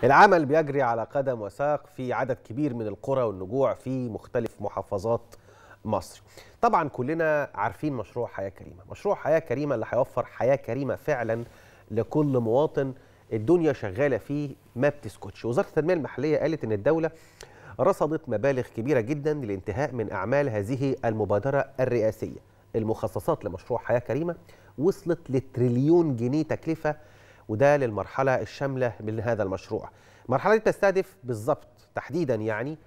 العمل بيجري على قدم وساق في عدد كبير من القرى والنجوع في مختلف محافظات مصر طبعا كلنا عارفين مشروع حياة كريمة مشروع حياة كريمة اللي هيوفر حياة كريمة فعلا لكل مواطن الدنيا شغالة فيه ما بتسكتش وزارة التنمية المحلية قالت ان الدولة رصدت مبالغ كبيرة جدا للانتهاء من أعمال هذه المبادرة الرئاسية المخصصات لمشروع حياة كريمة وصلت لتريليون جنيه تكلفة وده للمرحلة الشاملة من هذا المشروع المرحلة دي تستهدف بالضبط تحديدا يعني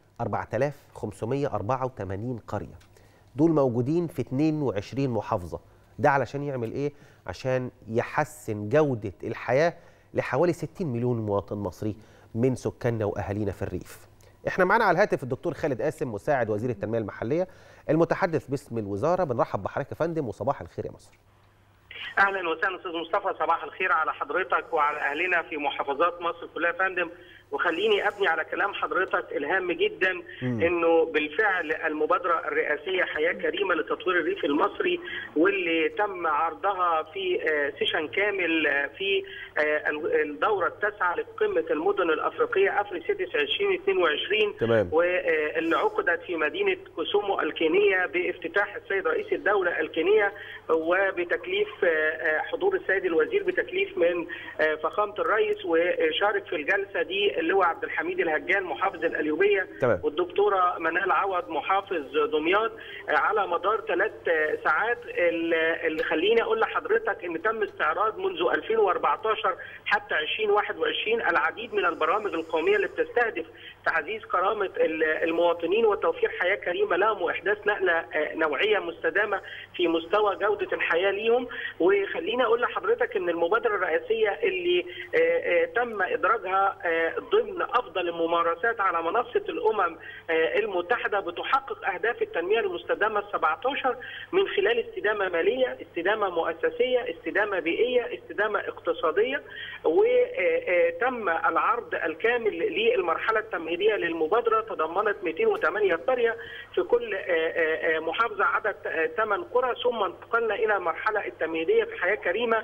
4584 قرية دول موجودين في 22 محافظة ده علشان يعمل ايه؟ عشان يحسن جودة الحياة لحوالي 60 مليون مواطن مصري من سكاننا واهالينا في الريف. احنا معانا على الهاتف الدكتور خالد قاسم مساعد وزير التنمية المحلية المتحدث باسم الوزارة بنرحب بحضرتك يا فندم وصباح الخير يا مصر. اهلا وسهلا استاذ مصطفى صباح الخير على حضرتك وعلى اهلنا في محافظات مصر كلها يا فندم وخليني ابني على كلام حضرتك الهام جدا م. انه بالفعل المبادره الرئاسيه حياه كريمه لتطوير الريف المصري واللي تم عرضها في سيشن كامل في الدوره التاسعه لقمه المدن الافريقيه افري سيتيس 2022 تمام. واللي عقدت في مدينه كوسومو الكينيه بافتتاح السيد رئيس الدوله الكينيه وبتكليف حضور السيد الوزير بتكليف من فخامه الرئيس وشارك في الجلسه دي اللواء عبد الحميد الهجان محافظ القليوبيه تمام. والدكتوره منال عوض محافظ دمياط على مدار ثلاث ساعات اللي خليني اقول لحضرتك ان تم استعراض منذ 2014 حتى 2021 العديد من البرامج القوميه اللي بتستهدف تعزيز كرامه المواطنين وتوفير حياه كريمه لهم واحداث نقله نوعيه مستدامه في مستوى جوده الحياه ليهم وخليني اقول لحضرتك ان المبادره الرئاسيه اللي تم ادراجها ضمن افضل الممارسات على منصه الامم المتحده بتحقق اهداف التنميه المستدامه ال 17 من خلال استدامه ماليه، استدامه مؤسسيه، استدامه بيئيه، استدامه اقتصاديه وتم العرض الكامل للمرحله التمهيديه للمبادره تضمنت 208 قريه في كل محافظه عدد 8 قرى ثم انتقلنا الى مرحله التمهيديه في حياه كريمه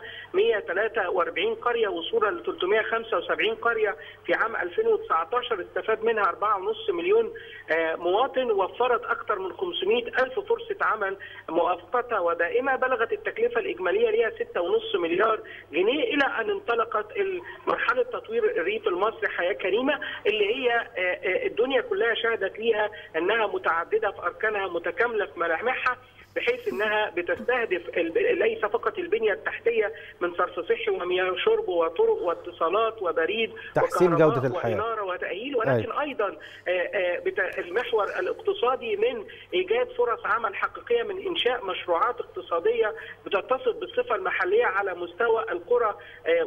143 قريه وصولا ل 375 قريه في عام 2019 استفاد منها 4.5 مليون مواطن وفرت اكثر من 500 ألف فرصة عمل مؤقتة ودائمة بلغت التكلفة الإجمالية لها 6.5 مليار جنيه إلى أن انطلقت مرحلة تطوير الريف المصري حياة كريمة اللي هي الدنيا كلها شهدت ليها أنها متعددة في أركانها متكاملة في ملامحها بحيث انها بتستهدف ليس فقط البنيه التحتيه من صرف صحي ومياه شرب وطرق واتصالات وبريد تحسين جوده الحياه واناره وتاهيل ولكن أي. ايضا المحور الاقتصادي من ايجاد فرص عمل حقيقيه من انشاء مشروعات اقتصاديه بتتصل بالصفه المحليه على مستوى القرى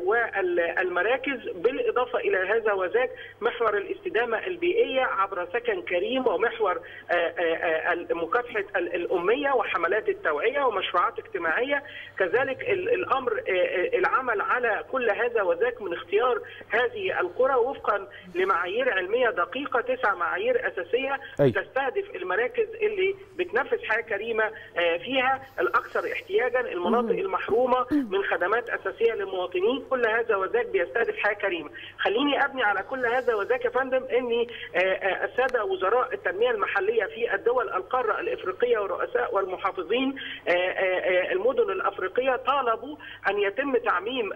والمراكز بالاضافه الى هذا وذاك محور الاستدامه البيئيه عبر سكن كريم ومحور مكافحه الاميه وحملات التوعيه ومشروعات اجتماعيه كذلك الامر العمل على كل هذا وذاك من اختيار هذه القرى وفقا لمعايير علميه دقيقه تسع معايير اساسيه أي. تستهدف المراكز اللي بتنفذ حياه كريمه فيها الاكثر احتياجا المناطق المحرومه من خدمات اساسيه للمواطنين كل هذا وذاك بيستهدف حياه كريمه خليني ابني على كل هذا وذاك يا فندم اني الساده وزراء التنميه المحليه في الدول القاره الافريقيه والرؤساء والمحافظين المدن الافريقيه طالبوا ان يتم تعميم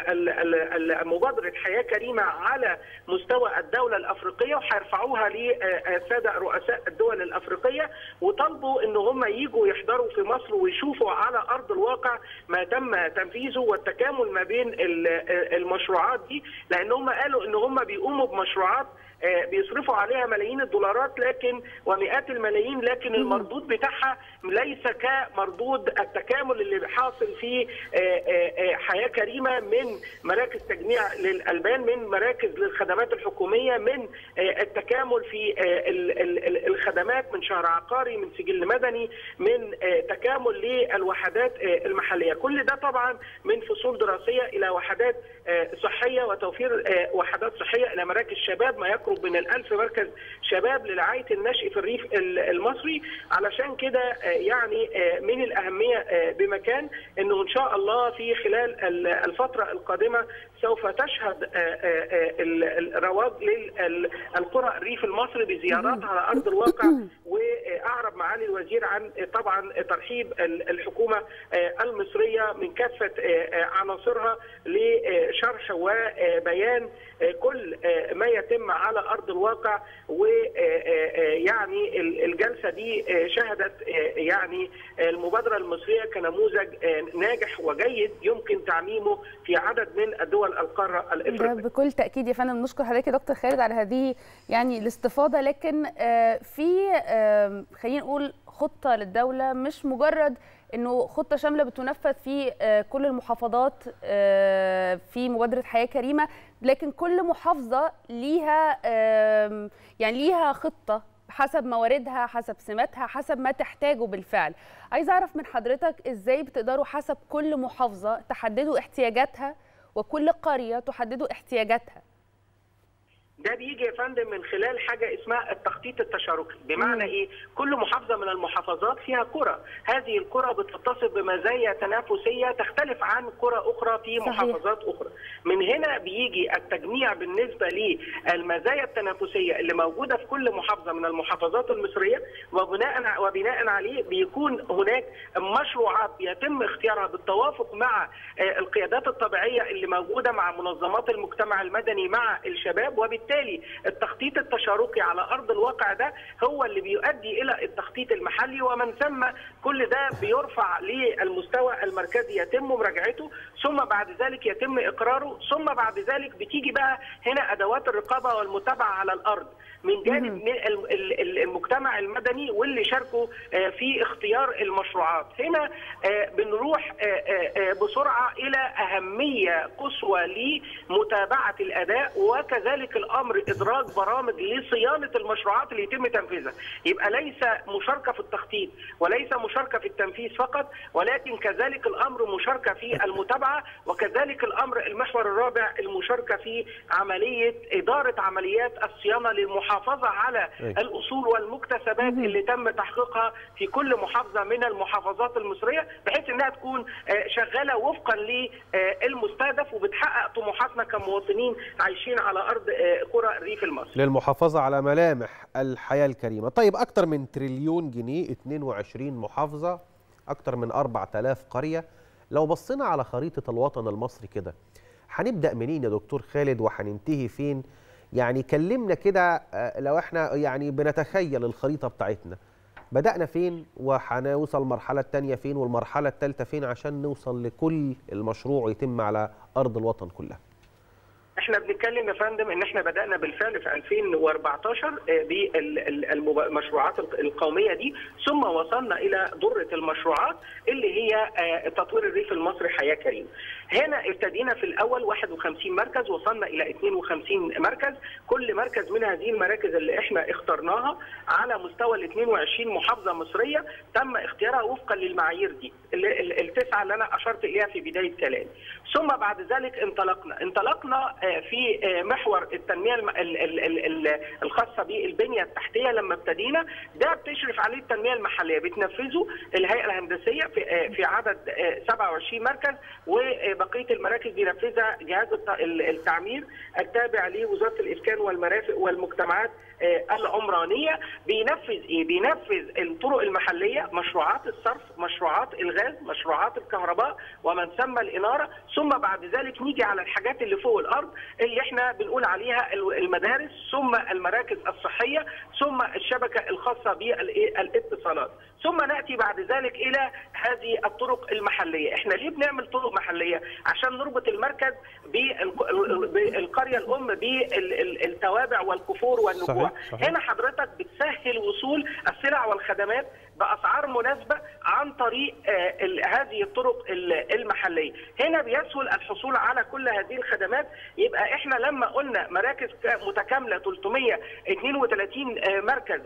مبادره حياه كريمه على مستوى الدوله الافريقيه وهيرفعوها للساده رؤساء الدول الافريقيه وطالبوا ان هم يجوا يحضروا في مصر ويشوفوا على ارض الواقع ما تم تنفيذه والتكامل ما بين المشروعات دي لان هم قالوا ان هم بيقوموا بمشروعات بيصرفوا عليها ملايين الدولارات لكن ومئات الملايين لكن المردود بتاعها ليس كمردود التكامل اللي حاصل في حياه كريمه من مراكز تجميع للالبان من مراكز للخدمات الحكوميه من التكامل في الخدمات من شهر عقاري من سجل مدني من تكامل للوحدات المحليه كل ده طبعا من فصول دراسيه الى وحدات صحيه وتوفير وحدات صحيه الى مراكز شباب ما يقرب من الألف مركز شباب لرعايه النشء في الريف المصري علشان كده يعني يعني من الاهميه بمكان انه ان شاء الله في خلال الفتره القادمه سوف تشهد الرواج للقرى الريف المصري بزيارات على ارض الواقع واعرب معالي الوزير عن طبعا ترحيب الحكومه المصريه من كافه عناصرها لشرح وبيان كل ما يتم على ارض الواقع ويعني الجلسه دي شهدت يعني المبادره المصريه كنموذج ناجح وجيد يمكن تعميمه في عدد من الدول القاره الافريقيه. بكل تاكيد يا فندم نشكر حضرتك يا دكتور خالد على هذه يعني الاستفاضه لكن في خلينا نقول خطه للدوله مش مجرد انه خطه شامله بتنفذ في كل المحافظات في مبادره حياه كريمه لكن كل محافظه ليها يعني ليها خطه حسب مواردها حسب سماتها حسب ما تحتاجه بالفعل عايز اعرف من حضرتك ازاي بتقدروا حسب كل محافظه تحددوا احتياجاتها وكل قريه تحددوا احتياجاتها ده بيجي يا فندم من خلال حاجه اسمها التخطيط التشاركي بمعنى ايه كل محافظه من المحافظات فيها قرى هذه القرى بتتصف بمزايا تنافسيه تختلف عن قرى اخرى في صحيح. محافظات اخرى من هنا بيجي التجميع بالنسبه للمزايا التنافسيه اللي موجوده في كل محافظه من المحافظات المصريه وبناء وبناء عليه بيكون هناك مشروعات يتم اختيارها بالتوافق مع القيادات الطبيعيه اللي موجوده مع منظمات المجتمع المدني مع الشباب وبالتالي وبالتالي التخطيط التشاركي على ارض الواقع ده هو اللي بيؤدي الى التخطيط المحلي ومن ثم كل ده بيرفع للمستوى المركزي يتم مراجعته ثم بعد ذلك يتم اقراره ثم بعد ذلك بتيجي بقى هنا ادوات الرقابه والمتابعه على الارض من جانب من المجتمع المدني واللي شاركوا في اختيار المشروعات هنا بنروح بسرعه الى اهميه قصوى لمتابعه الاداء وكذلك الامر ادراج برامج لصيانه المشروعات اللي يتم تنفيذها يبقى ليس مشاركه في التخطيط وليس مشاركه في التنفيذ فقط ولكن كذلك الامر مشاركه في المتابعه وكذلك الامر المحور الرابع المشاركه في عمليه اداره عمليات الصيانه للمحافظه على الاصول والمكتسبات اللي تم تحقيقها في كل محافظه من المحافظات المصريه بحيث انها تكون شغاله وفقا للمستهدف وبتحقق طموحاتنا كمواطنين عايشين على ارض قرى الريف المصري للمحافظة على ملامح الحياة الكريمة طيب أكثر من تريليون جنيه 22 محافظة أكثر من 4000 قرية لو بصينا على خريطة الوطن المصري كده هنبدأ منين يا دكتور خالد وهننتهي فين يعني كلمنا كده لو احنا يعني بنتخيل الخريطة بتاعتنا بدأنا فين وهنوصل المرحلة الثانية فين والمرحلة الثالثة فين عشان نوصل لكل المشروع يتم على أرض الوطن كلها احنا بنتكلم يا فندم ان احنا بدانا بالفعل في 2014 بالمشروعات القوميه دي ثم وصلنا الى ضره المشروعات اللي هي تطوير الريف المصري حياه كريمه. هنا ابتدينا في الاول 51 مركز وصلنا الى 52 مركز كل مركز من هذه المراكز اللي احنا اخترناها على مستوى ال 22 محافظه مصريه تم اختيارها وفقا للمعايير دي التسعه اللي انا اشرت اليها في بدايه كلامي. ثم بعد ذلك انطلقنا انطلقنا في محور التنميه الخاصه بالبنيه التحتيه لما ابتدينا ده بتشرف عليه التنميه المحليه بتنفذه الهيئه الهندسيه في في عدد 27 مركز وبقيه المراكز بينفذها جهاز التعمير التابع لوزاره الاسكان والمرافق والمجتمعات العمرانيه بينفذ ايه؟ بينفذ الطرق المحليه، مشروعات الصرف، مشروعات الغاز، مشروعات الكهرباء ومن ثم الاناره، ثم بعد ذلك نيجي على الحاجات اللي فوق الارض اللي احنا بنقول عليها المدارس، ثم المراكز الصحيه، ثم الشبكه الخاصه بالاتصالات، ثم ناتي بعد ذلك الى هذه الطرق المحليه، احنا ليه بنعمل طرق محليه؟ عشان نربط المركز بالقريه الام بالتوابع والكفور والنجوع. صحيح. صحيح. هنا حضرتك بتسهل وصول السلع والخدمات باسعار مناسبه عن طريق هذه الطرق المحليه هنا بيسهل الحصول على كل هذه الخدمات يبقى احنا لما قلنا مراكز متكامله 332 مركز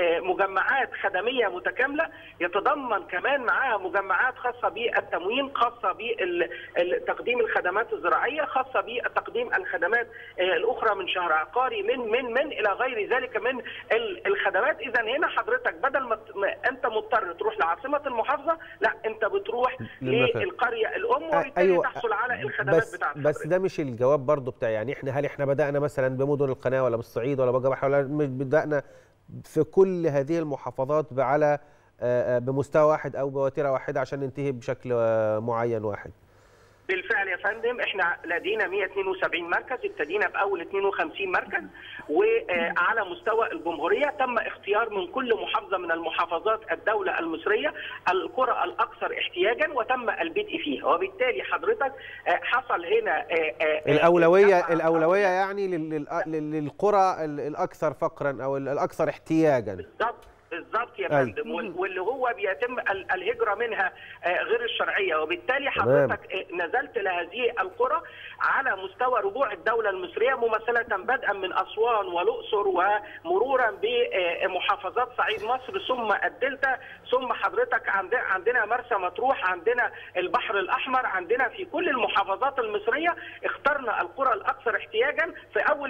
لمجمعات خدميه متكامله يتضمن كمان معاها مجمعات خاصه بالتموين خاصه خاصه بتقديم الخدمات الزراعيه خاصه بتقديم الخدمات الاخرى من شهر عقاري من من من الى غير ذلك من الخدمات اذا هنا حضرتك بدل ما انت مضطر تروح لعاصمه المحافظه لا انت بتروح للقريه الام وبالتالي أيوة تحصل على الخدمات بس بتاعتك بس ده مش الجواب برضو بتاع يعني احنا هل احنا بدانا مثلا بمدن القناه ولا بالصعيد ولا بجبح ولا بدانا في كل هذه المحافظات على بمستوى واحد او بوتيره واحده عشان ننتهي بشكل معين واحد بالفعل يا فندم احنا لدينا 172 مركز ابتدينا باول 52 مركز وعلى مستوى الجمهوريه تم اختيار من كل محافظه من المحافظات الدوله المصريه القرى الاكثر احتياجا وتم البدء فيها وبالتالي حضرتك حصل هنا الاولويه الاولويه يعني للقرى الاكثر فقرا او الاكثر احتياجا بالضبط بالظبط يا فندم واللي هو بيتم الهجره منها غير الشرعيه وبالتالي حضرتك نزلت لهذه القرى على مستوى ربوع الدوله المصريه ممثله بدءا من اسوان والاقصر ومرورا بمحافظات صعيد مصر ثم الدلتا ثم حضرتك عندنا مرسى مطروح عندنا البحر الاحمر عندنا في كل المحافظات المصريه اخترنا القرى الاكثر احتياجا في اول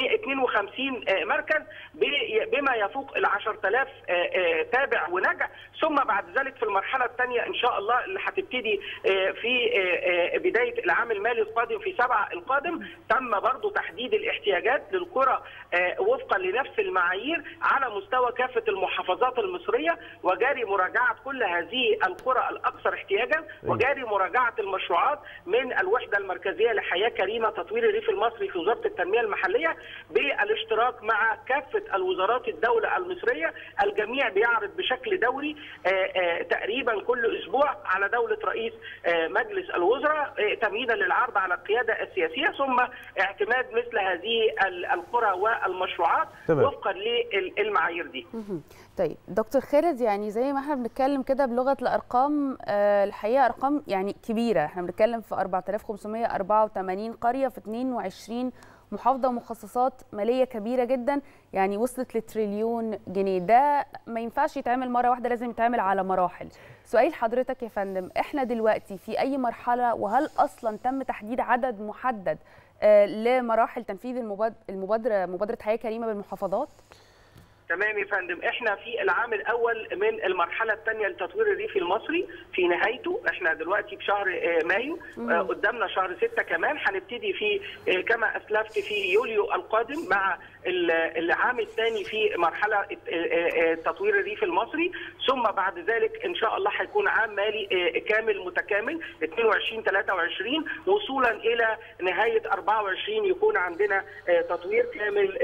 52 مركز بما يفوق ال 10000 تابع ونجح ثم بعد ذلك في المرحله الثانيه ان شاء الله اللي هتبتدي في بدايه العام المالي القادم في سبعة القادم تم برضو تحديد الاحتياجات للقرى وفقا لنفس المعايير على مستوى كافه المحافظات المصريه وجاري مراجعه كل هذه القرى الاكثر احتياجا وجاري مراجعه المشروعات من الوحده المركزيه لحياه كريمه تطوير الريف المصري في وزاره التنميه المحليه بالاشتراك مع كافه الوزارات الدوله المصريه الجميع بيعرض بشكل دوري تقريبا كل اسبوع على دوله رئيس مجلس الوزراء تمهيدا للعرض على القياده السياسيه ثم اعتماد مثل هذه القرى والمشروعات تمام. وفقا للمعايير دي. طيب دكتور خالد يعني زي ما احنا بنتكلم كده بلغه الارقام آه الحقيقه ارقام يعني كبيره احنا بنتكلم في 4584 قريه في 22 محافظه ومخصصات ماليه كبيره جدا يعني وصلت لتريليون جنيه ده ما ينفعش يتعمل مره واحده لازم يتعمل على مراحل سؤال حضرتك يا فندم احنا دلوقتي في اي مرحله وهل اصلا تم تحديد عدد محدد آه لمراحل تنفيذ المبادره مبادره حياه كريمه بالمحافظات تمام يا فندم احنا في العام الاول من المرحله الثانيه لتطوير الريف المصري في نهايته احنا دلوقتي في شهر مايو قدامنا شهر ستة كمان هنبتدي في كما اسلفت في يوليو القادم مع العام الثاني في مرحله تطوير الريف المصري ثم بعد ذلك ان شاء الله هيكون عام مالي كامل متكامل 22 23 وصولا الى نهايه 24 يكون عندنا تطوير كامل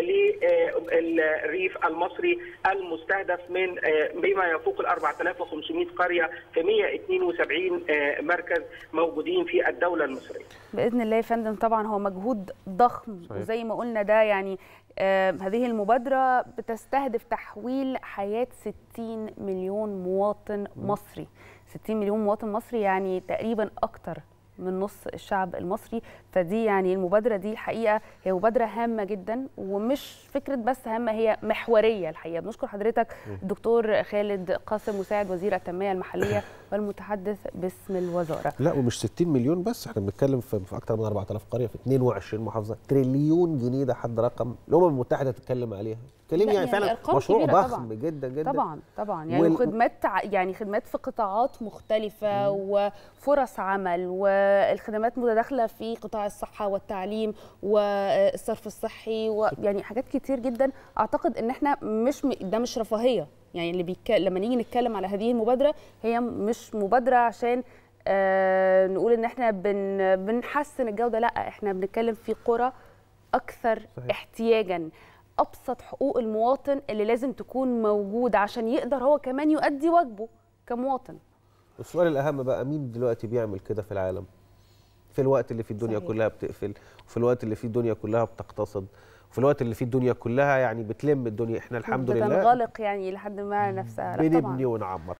للريف المصري المستهدف من بما يفوق ال 4500 قريه في 172 مركز موجودين في الدوله المصريه. باذن الله يا فندم طبعا هو مجهود ضخم صحيح. وزي ما قلنا ده يعني آه هذه المبادرة بتستهدف تحويل حياة 60 مليون مواطن مصري 60 مليون مواطن مصري يعني تقريبا أكتر من نص الشعب المصري فدي يعني المبادره دي الحقيقه هي مبادره هامه جدا ومش فكره بس هامه هي محوريه الحقيقه بنشكر حضرتك الدكتور خالد قاسم مساعد وزير التنميه المحليه والمتحدث باسم الوزاره لا ومش 60 مليون بس احنا بنتكلم في, في اكثر من 4000 قريه في 22 محافظه تريليون جنيه ده حد رقم الامم المتحده تتكلم عليها تتكلمي يعني فعلا مشروع ضخم طبعًا. جدا جدا طبعا طبعا يعني وال... خدمات يعني خدمات في قطاعات مختلفه مم. وفرص عمل والخدمات متداخله في قطاع الصحه والتعليم والصرف الصحي ويعني حاجات كتير جدا اعتقد ان احنا مش م... ده مش رفاهيه يعني اللي بيك... لما نيجي نتكلم على هذه المبادره هي مش مبادره عشان آه نقول ان احنا بن... بنحسن الجوده لا احنا بنتكلم في قرى اكثر صحيح. احتياجا ابسط حقوق المواطن اللي لازم تكون موجوده عشان يقدر هو كمان يؤدي واجبه كمواطن السؤال الاهم بقى مين دلوقتي بيعمل كده في العالم في الوقت اللي فيه الدنيا صحيح. كلها بتقفل وفي الوقت اللي فيه الدنيا كلها بتقتصد وفي الوقت اللي فيه الدنيا كلها يعني بتلم الدنيا احنا الحمد لله بتنغلق يعني لحد ما نفسها بنبني ونعمر